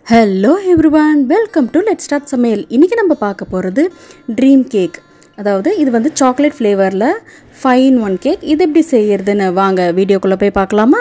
hello everyone welcome to let start சமையல் இன்றைக்கி நம்ம பார்க்க போகிறது ட்ரீம் கேக் அதாவது இது வந்து சாக்லேட் ஃப்ளேவரில் ஃபைன் ஒன் கேக் இது எப்படி செய்யறதுன்னு வாங்க வீடியோக்குள்ளே போய் பார்க்கலாமா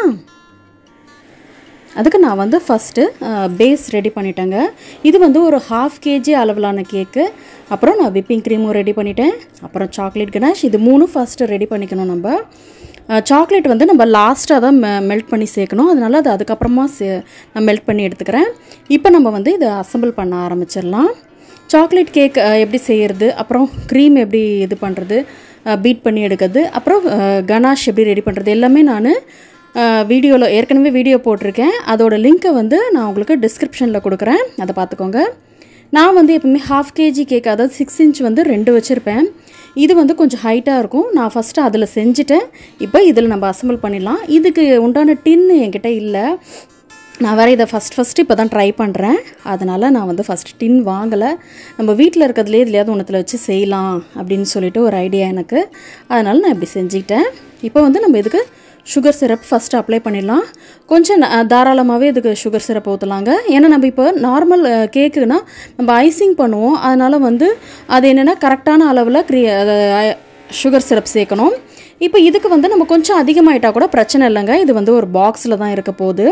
அதுக்கு நான் வந்து ஃபஸ்ட்டு பேஸ் ரெடி பண்ணிட்டேங்க இது வந்து ஒரு ஹாஃப் கேஜி அளவிலான கேக்கு அப்புறம் நான் விப்பிங் க்ரீமும் ரெடி பண்ணிட்டேன் அப்புறம் சாக்லேட் கனாஷ் இது மூணும் ஃபஸ்ட்டு ரெடி பண்ணிக்கணும் நம்ம சாக்லேட் வந்து நம்ம லாஸ்ட்டாக தான் மெ மெல்ட் பண்ணி சேர்க்கணும் அதனால் அது அதுக்கப்புறமா சே நான் மெல்ட் பண்ணி எடுத்துக்கிறேன் இப்போ நம்ம வந்து இதை அசம்பிள் பண்ண ஆரம்பிச்சிடலாம் சாக்லேட் கேக் எப்படி செய்கிறது அப்புறம் க்ரீம் எப்படி இது பண்ணுறது பீட் பண்ணி எடுக்கிறது அப்புறம் கனாஷ் எப்படி ரெடி பண்ணுறது எல்லாமே நான் வீடியோவில் ஏற்கனவே வீடியோ போட்டிருக்கேன் அதோட லிங்க்கை வந்து நான் உங்களுக்கு டிஸ்கிரிப்ஷனில் கொடுக்குறேன் அதை பார்த்துக்கோங்க நான் வந்து எப்பவுமே ஹாஃப் கேஜி கேக் அதாவது சிக்ஸ் இன்ச் வந்து ரெண்டு வச்சுருப்பேன் இது வந்து கொஞ்சம் ஹைட்டாக இருக்கும் நான் ஃபஸ்ட்டு அதில் செஞ்சுட்டேன் இப்போ இதில் நம்ம அசம்பிள் பண்ணிடலாம் இதுக்கு உண்டான டின்னு என்கிட்ட இல்லை நான் வேறு இதை ஃபஸ்ட் ஃபஸ்ட்டு இப்போ தான் ட்ரை பண்ணுறேன் அதனால் நான் வந்து ஃபஸ்ட் டின் வாங்கலை நம்ம வீட்டில் இருக்கிறதுலே எதுலையாவது ஒன்றத்தில் வச்சு செய்யலாம் அப்படின்னு சொல்லிட்டு ஒரு ஐடியா எனக்கு அதனால் நான் இப்படி செஞ்சுக்கிட்டேன் இப்போ வந்து நம்ம இதுக்கு சுகர் சிரப் ஃபஸ்ட்டு அப்ளை பண்ணிடலாம் கொஞ்சம் தாராளமாகவே இதுக்கு சுகர் சிரப் ஊற்றலாங்க ஏன்னா நம்ம இப்போ நார்மல் கேக்குனா நம்ம ஐசிங் பண்ணுவோம் அதனால் வந்து அது என்னென்னா கரெக்டான அளவில் க்ரீ சுகர் சிரப் சேர்க்கணும் இப்போ இதுக்கு வந்து நம்ம கொஞ்சம் அதிகமாகிட்டா கூட பிரச்சனை இல்லைங்க இது வந்து ஒரு பாக்ஸில் தான் இருக்க போகுது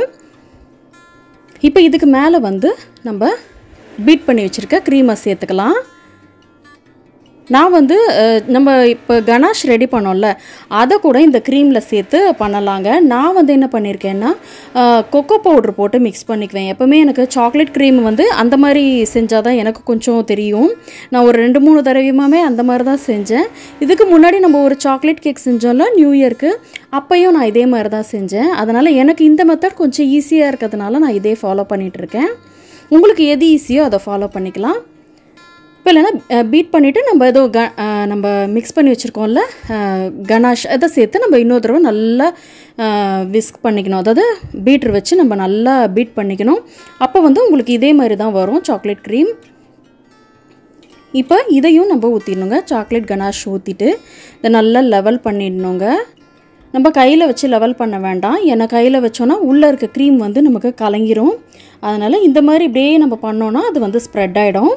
இப்போ இதுக்கு மேலே வந்து நம்ம பீட் பண்ணி வச்சுருக்க க்ரீமை சேர்த்துக்கலாம் நான் வந்து நம்ம இப்போ கனாஷ் ரெடி பண்ணோம்ல அதை கூட இந்த க்ரீமில் சேர்த்து பண்ணலாங்க நான் வந்து என்ன பண்ணியிருக்கேன்னா கொக்கோ பவுட்ரு போட்டு மிக்ஸ் பண்ணிக்குவேன் எப்போவுமே எனக்கு சாக்லேட் க்ரீம் வந்து அந்த மாதிரி செஞ்சால் தான் எனக்கு கொஞ்சம் தெரியும் நான் ஒரு ரெண்டு மூணு தடவையுமே அந்த மாதிரி தான் செஞ்சேன் இதுக்கு முன்னாடி நம்ம ஒரு சாக்லேட் கேக் செஞ்சோம்ல நியூ இயர்க்கு அப்பையும் நான் இதே மாதிரி தான் செஞ்சேன் அதனால் எனக்கு இந்த மெத்தட் கொஞ்சம் ஈஸியாக இருக்கிறதுனால நான் இதே ஃபாலோ பண்ணிகிட்ருக்கேன் உங்களுக்கு எது ஈஸியோ அதை ஃபாலோ பண்ணிக்கலாம் இப்போ இல்லைன்னா பீட் பண்ணிவிட்டு நம்ம ஏதோ க நம்ம மிக்ஸ் பண்ணி வச்சுருக்கோம்ல கனாஷ் அதை சேர்த்து நம்ம இன்னொரு தடவை நல்லா விஸ்க் பண்ணிக்கணும் அதாவது பீட்ரு வச்சு நம்ம நல்லா பீட் பண்ணிக்கணும் அப்போ வந்து உங்களுக்கு இதே மாதிரி தான் வரும் சாக்லேட் க்ரீம் இப்போ இதையும் நம்ம ஊற்றிடணுங்க சாக்லேட் கனாஷ் ஊற்றிட்டு இதை நல்லா லெவல் பண்ணிடணுங்க நம்ம கையில் வச்சு லெவல் பண்ண வேண்டாம் ஏன்னா கையில் வச்சோன்னா உள்ளே இருக்க க்ரீம் வந்து நமக்கு கலங்கிரும் அதனால் இந்த மாதிரி இப்படியே நம்ம பண்ணோன்னா அது வந்து ஸ்ப்ரெட் ஆகிடும்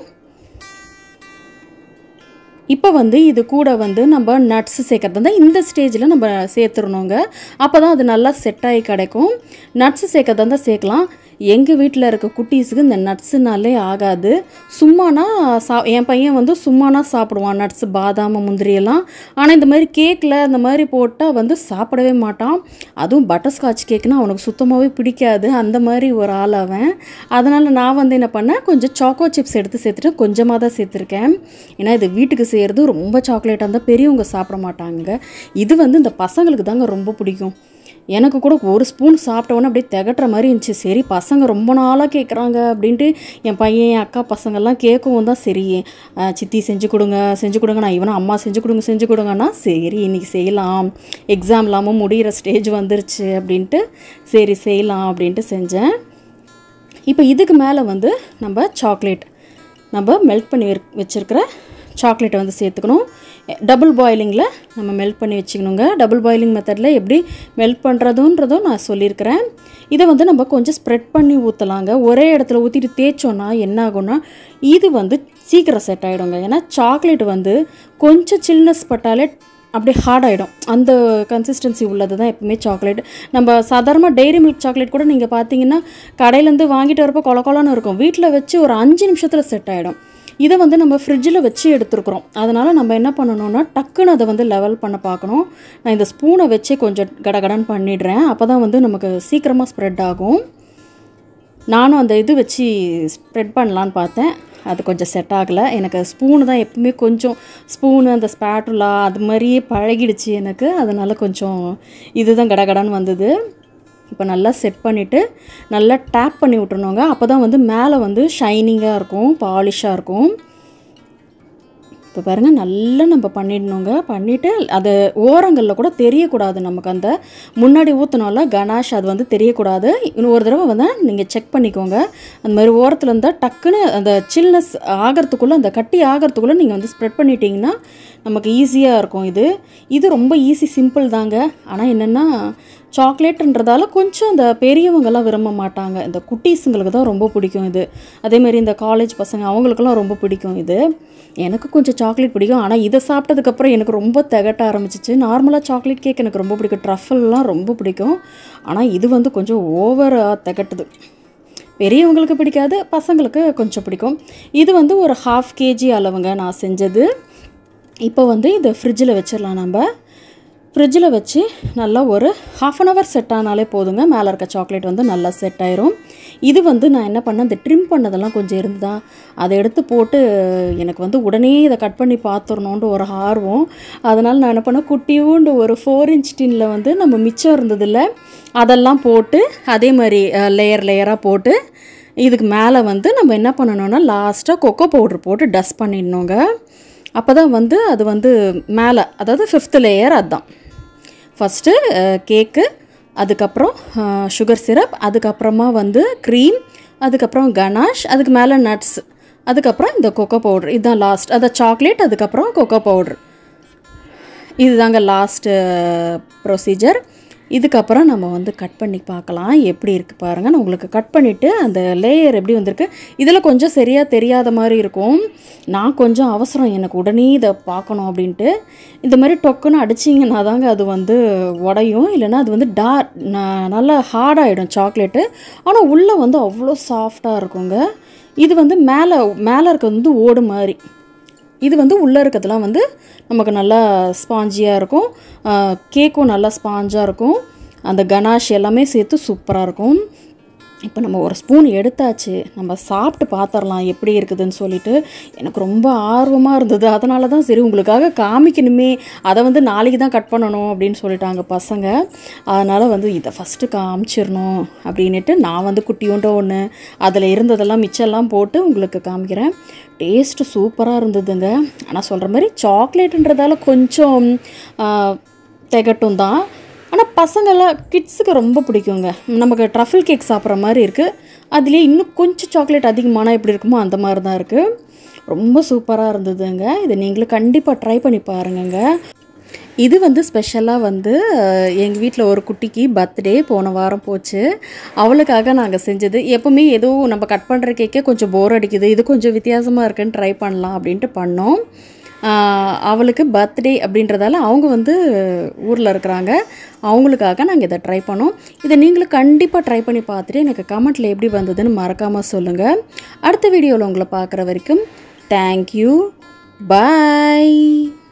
இப்போ வந்து இது கூட வந்து நம்ம நட்ஸ் சேர்க்கறது தான் இந்த ஸ்டேஜில் நம்ம சேர்த்துடணுங்க அப்போ தான் அது நல்லா செட் ஆகி கிடைக்கும் நட்ஸ் சேர்க்கறதா இருந்தால் சேர்க்கலாம் எங்கள் வீட்டில் இருக்க குட்டீஸுக்கு இந்த நட்ஸுனாலே ஆகாது சும்மானா சா என் பையன் வந்து சும்மானா சாப்பிடுவான் நட்ஸ் பாதாம் முந்திரியெல்லாம் ஆனால் இந்த மாதிரி கேக்கில் இந்த மாதிரி போட்டால் வந்து சாப்பிடவே மாட்டான் அதுவும் பட்டர்ஸ்காட்ச் கேக்குனா அவனுக்கு சுத்தமாகவே பிடிக்காது அந்த மாதிரி ஒரு ஆள் அவன் அதனால் நான் வந்து என்ன பண்ணேன் கொஞ்சம் சாக்கோ சிப்ஸ் எடுத்து சேர்த்துட்டு கொஞ்சமாக தான் சேர்த்துருக்கேன் ஏன்னா இது வீட்டுக்கு செய்கிறது ரொம்ப சாக்லேட்டாக இருந்தால் பெரியவங்க சாப்பிட மாட்டாங்க இது வந்து இந்த பசங்களுக்கு தாங்க ரொம்ப பிடிக்கும் எனக்கு கூட ஒரு ஸ்பூன் சாப்பிட்டவொன்னே அப்படியே திகட்டுற மாதிரி இருந்துச்சு சரி பசங்க ரொம்ப நாளாக கேட்குறாங்க அப்படின்ட்டு என் பையன் என் அக்கா பசங்கள்லாம் கேட்கவும் தான் சரி சித்தி செஞ்சு கொடுங்க செஞ்சு கொடுங்க நான் இவனை அம்மா செஞ்சு கொடுங்க செஞ்சு கொடுங்கன்னா சரி இன்றைக்கி செய்யலாம் எக்ஸாம் இல்லாமல் முடிகிற ஸ்டேஜ் வந்துருச்சு அப்படின்ட்டு சரி செய்யலாம் அப்படின்ட்டு செஞ்சேன் இப்போ இதுக்கு மேலே வந்து நம்ம சாக்லேட் நம்ம மெல்ட் பண்ணி வச்சுருக்கிற சாக்லேட்டை வந்து சேர்த்துக்கணும் டபுள் பாயிலிங்கில் நம்ம மெல்ட் பண்ணி வச்சுக்கணுங்க டபுள் பாயிலிங் மெத்தடில் எப்படி மெல்ட் பண்ணுறதுன்றதும் நான் சொல்லியிருக்கிறேன் இதை வந்து நம்ம கொஞ்சம் ஸ்ப்ரெட் பண்ணி ஊற்றலாங்க ஒரே இடத்துல ஊற்றிட்டு தேய்ச்சோன்னா என்ன ஆகும்னா இது வந்து சீக்கிரம் செட் ஆகிடுங்க ஏன்னா சாக்லேட் வந்து கொஞ்சம் சில்னஸ் பட்டாலே அப்படியே ஹார்ட் ஆகிடும் அந்த கன்சிஸ்டன்சி உள்ளது தான் எப்பவுமே சாக்லேட் நம்ம சாதாரணமாக டெய்ரி மில்க் சாக்லேட் கூட நீங்கள் பார்த்தீங்கன்னா கடையிலேருந்து வாங்கிட்டு வரப்போ கொல கொலன்னு இருக்கும் வீட்டில் வச்சு ஒரு அஞ்சு நிமிஷத்தில் செட் ஆகிடும் இதை வந்து நம்ம ஃப்ரிட்ஜில் வச்சு எடுத்துருக்குறோம் அதனால் நம்ம என்ன பண்ணணும்னா டக்குன்னு அதை வந்து லெவல் பண்ண பார்க்கணும் நான் இந்த ஸ்பூனை வச்சே கொஞ்சம் கடகடன் பண்ணிடுறேன் அப்போ தான் வந்து நமக்கு சீக்கிரமாக ஸ்ப்ரெட் ஆகும் நானும் அந்த இது வச்சு ஸ்ப்ரெட் பண்ணலான்னு பார்த்தேன் அது கொஞ்சம் செட் ஆகலை எனக்கு ஸ்பூனு தான் எப்பவுமே கொஞ்சம் ஸ்பூனு அந்த ஸ்பேட்டுலா அது மாதிரியே பழகிடுச்சு எனக்கு அதனால் கொஞ்சம் இதுதான் கடகடன்னு வந்தது இப்போ நல்லா செட் பண்ணிவிட்டு நல்லா டேப் பண்ணி விட்டுருணுங்க அப்போ தான் வந்து மேலே வந்து ஷைனிங்காக இருக்கும் பாலிஷாக இருக்கும் இப்போ பாருங்கள் நல்லா நம்ம பண்ணிடணுங்க பண்ணிவிட்டு அது ஓரங்களில் கூட தெரியக்கூடாது நமக்கு அந்த முன்னாடி ஊற்றினோம்ல கனாஷ் அது வந்து தெரியக்கூடாது இன்னும் ஒரு தடவை வந்து நீங்கள் செக் பண்ணிக்கோங்க அந்த மாதிரி ஓரத்தில் இருந்தால் டக்குன்னு அந்த சில்னஸ் ஆகிறதுக்குள்ளே அந்த கட்டி ஆகிறதுக்குள்ளே நீங்கள் வந்து ஸ்ப்ரெட் பண்ணிட்டீங்கன்னா நமக்கு ஈஸியாக இருக்கும் இது இது ரொம்ப ஈஸி சிம்பிள் தாங்க ஆனால் என்னென்னா சாக்லேட்டுன்றதால கொஞ்சம் இந்த பெரியவங்கெல்லாம் விரும்ப மாட்டாங்க இந்த குட்டீஸுங்களுக்கு தான் ரொம்ப பிடிக்கும் இது அதேமாரி இந்த காலேஜ் பசங்க அவங்களுக்கெல்லாம் ரொம்ப பிடிக்கும் இது எனக்கு கொஞ்சம் சாக்லேட் பிடிக்கும் ஆனால் இதை சாப்பிட்டதுக்கப்புறம் எனக்கு ரொம்ப திகட்ட ஆரம்பிச்சிச்சு நார்மலாக சாக்லேட் கேக் எனக்கு ரொம்ப பிடிக்கும் ட்ரஃபல்லாம் ரொம்ப பிடிக்கும் ஆனால் இது வந்து கொஞ்சம் ஓவராக திகட்டுது பெரியவங்களுக்கு பிடிக்காது பசங்களுக்கு கொஞ்சம் பிடிக்கும் இது வந்து ஒரு ஹாஃப் கேஜி அளவுங்க நான் செஞ்சது இப்போ வந்து இதை ஃப்ரிட்ஜில் வச்சிடலாம் நம்ம ஃப்ரிட்ஜில் வச்சு நல்லா ஒரு ஹாஃப் அன் ஹவர் செட் ஆனாலே போதுங்க மேலே இருக்க சாக்லேட் வந்து நல்லா செட் ஆயிரும் இது வந்து நான் என்ன பண்ணேன் இந்த ட்ரிம் பண்ணதெல்லாம் கொஞ்சம் இருந்ததா அதை எடுத்து போட்டு எனக்கு வந்து உடனே இதை கட் பண்ணி பார்த்துடணுன்ட்டு ஒரு ஆர்வம் அதனால் நான் என்ன பண்ணேன் குட்டியூண்டு ஒரு ஃபோர் இன்ச் டின்னில் வந்து நம்ம மிச்சம் இருந்ததில்ல அதெல்லாம் போட்டு அதே மாதிரி லேயர் லேயராக போட்டு இதுக்கு மேலே வந்து நம்ம என்ன பண்ணணும்னா லாஸ்ட்டாக கொக்கோ பவுட்ரு போட்டு டஸ்ட் பண்ணிடணுங்க அப்போ தான் வந்து அது வந்து மேலே அதாவது ஃபிஃப்த் லேயர் அதுதான் ஃபஸ்ட்டு கேக்கு அதுக்கப்புறம் சுகர் சிரப் அதுக்கப்புறமா வந்து க்ரீம் அதுக்கப்புறம் கனாஷ் அதுக்கு மேலே நட்ஸ் அதுக்கப்புறம் இந்த கொக்கோ பவுட்ரு இதுதான் லாஸ்ட் அதை சாக்லேட் அதுக்கப்புறம் கொக்கோ பவுட்ரு இதுதாங்க லாஸ்ட்டு ப்ரொசீஜர் இதுக்கப்புறம் நம்ம வந்து கட் பண்ணி பார்க்கலாம் எப்படி இருக்குது பாருங்கள் நான் உங்களுக்கு கட் பண்ணிவிட்டு அந்த லேயர் எப்படி வந்திருக்கு இதில் கொஞ்சம் சரியாக தெரியாத மாதிரி இருக்கும் நான் கொஞ்சம் அவசரம் எனக்கு உடனே இதை பார்க்கணும் அப்படின்ட்டு இந்த மாதிரி டொக்குன்னு அடிச்சிங்கன்னா தாங்க அது வந்து உடையும் இல்லைன்னா அது வந்து டா நல்லா ஹார்டாகிடும் சாக்லேட்டு ஆனால் உள்ளே வந்து அவ்வளோ சாஃப்டாக இருக்குங்க இது வந்து மேலே மேலே இருக்கிறது வந்து ஓடு மாதிரி இது வந்து உள்ளே இருக்கிறதுலாம் வந்து நமக்கு நல்லா ஸ்பாஞ்சியாக இருக்கும் கேக்கும் நல்லா ஸ்பாஞ்சாக இருக்கும் அந்த கனாஷ் எல்லாமே சேர்த்து சூப்பராக இருக்கும் இப்போ நம்ம ஒரு ஸ்பூன் எடுத்தாச்சு நம்ம சாப்பிட்டு பார்த்துடலாம் எப்படி இருக்குதுன்னு சொல்லிட்டு எனக்கு ரொம்ப ஆர்வமாக இருந்தது அதனால தான் சரி உங்களுக்காக காமிக்கணுமே அதை வந்து நாளைக்கு தான் கட் பண்ணணும் அப்படின்னு சொல்லிட்டாங்க பசங்க அதனால் வந்து இதை ஃபஸ்ட்டு காமிச்சிடணும் அப்படின்ட்டு நான் வந்து குட்டியோண்ட ஒன்று அதில் இருந்ததெல்லாம் மிச்சம்லாம் போட்டு உங்களுக்கு காமிக்கிறேன் டேஸ்ட்டு சூப்பராக இருந்ததுங்க ஆனால் சொல்கிற மாதிரி சாக்லேட்டுன்றதால கொஞ்சம் திகட்டும் தான் ஆனால் பசங்களாம் கிட்ஸுக்கு ரொம்ப பிடிக்குங்க நமக்கு ட்ரஃபிள் கேக் சாப்பிட்ற மாதிரி இருக்குது அதுலேயே இன்னும் கொஞ்சம் சாக்லேட் அதிகமான எப்படி இருக்குமோ அந்த மாதிரி தான் இருக்குது ரொம்ப சூப்பராக இருந்ததுங்க இதை நீங்களும் கண்டிப்பாக ட்ரை பண்ணி பாருங்கங்க இது வந்து ஸ்பெஷலாக வந்து எங்கள் வீட்டில் ஒரு குட்டிக்கு பர்த்டே போன வாரம் போச்சு அவளுக்காக நாங்கள் செஞ்சது எப்போவுமே ஏதோ நம்ம கட் பண்ணுற கேக்கே கொஞ்சம் போர் அடிக்குது இது கொஞ்சம் வித்தியாசமாக இருக்குன்னு ட்ரை பண்ணலாம் அப்படின்ட்டு பண்ணோம் அவளுக்கு பர்த்டே அப்படின்றதால அவங்க வந்து ஊரில் இருக்கிறாங்க அவங்களுக்காக நாங்கள் இதை ட்ரை பண்ணோம் இதை நீங்களும் கண்டிப்பாக ட்ரை பண்ணி பார்த்துட்டு எனக்கு கமெண்ட்டில் எப்படி வந்ததுன்னு மறக்காமல் சொல்லுங்கள் அடுத்த வீடியோவில் உங்களை பார்க்குற வரைக்கும் தேங்க்யூ பாய்